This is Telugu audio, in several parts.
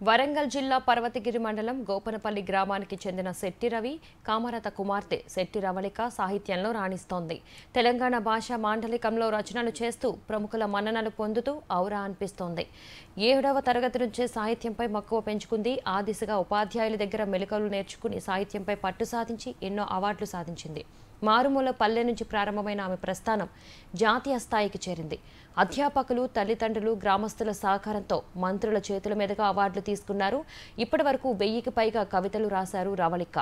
వరంగల్ జిల్లా పర్వతగిరి మండలం గోపనపల్లి గ్రామానికి చెందిన శెట్టి రవి కామరత కుమార్తె శెట్టి రవళిక సాహిత్యంలో రాణిస్తోంది తెలంగాణ భాష మాండలికంలో రచనలు చేస్తూ ప్రముఖుల మన్ననలు పొందుతూ ఔరా అనిపిస్తోంది ఏడవ తరగతి నుంచే సాహిత్యంపై మక్కువ పెంచుకుంది ఆ దిశగా ఉపాధ్యాయుల దగ్గర మెలకువలు నేర్చుకుని సాహిత్యంపై పట్టు సాధించి ఎన్నో అవార్డులు సాధించింది మారుమూల పల్లె నుంచి ప్రారంభమైన ఆమె ప్రస్థానం జాతీయ స్థాయికి చేరింది అధ్యాపకులు తల్లిదండ్రులు గ్రామస్తుల సహకారంతో మంత్రుల చేతుల మీదుగా అవార్డులు తీసుకున్నారు ఇప్పటి వరకు వెయ్యికి పైగా కవితలు రాశారు రవళిక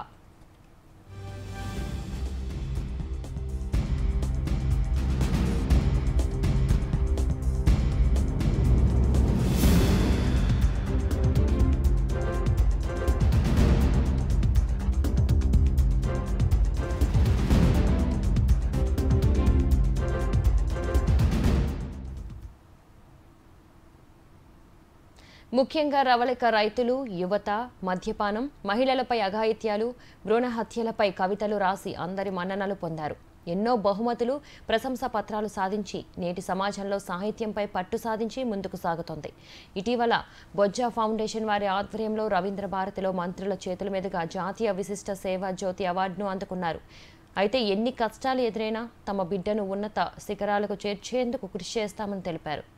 ముఖ్యంగా రవళిక రైతులు యువత మద్యపానం మహిళలపై అఘాయిత్యాలు భ్రూణ హత్యలపై కవితలు రాసి అందరి మన్ననలు పొందారు ఎన్నో బహుమతులు ప్రశంసా పత్రాలు సాధించి నేటి సమాజంలో సాహిత్యంపై పట్టు సాధించి ముందుకు సాగుతోంది ఇటీవల బొజ్జా ఫౌండేషన్ వారి ఆధ్వర్యంలో రవీంద్ర భారతిలో మంత్రుల చేతుల మీదుగా జాతీయ విశిష్ట సేవా జ్యోతి అవార్డును అందుకున్నారు అయితే ఎన్ని కష్టాలు ఎదురైనా తమ బిడ్డను ఉన్నత శిఖరాలకు చేర్చేందుకు కృషి చేస్తామని తెలిపారు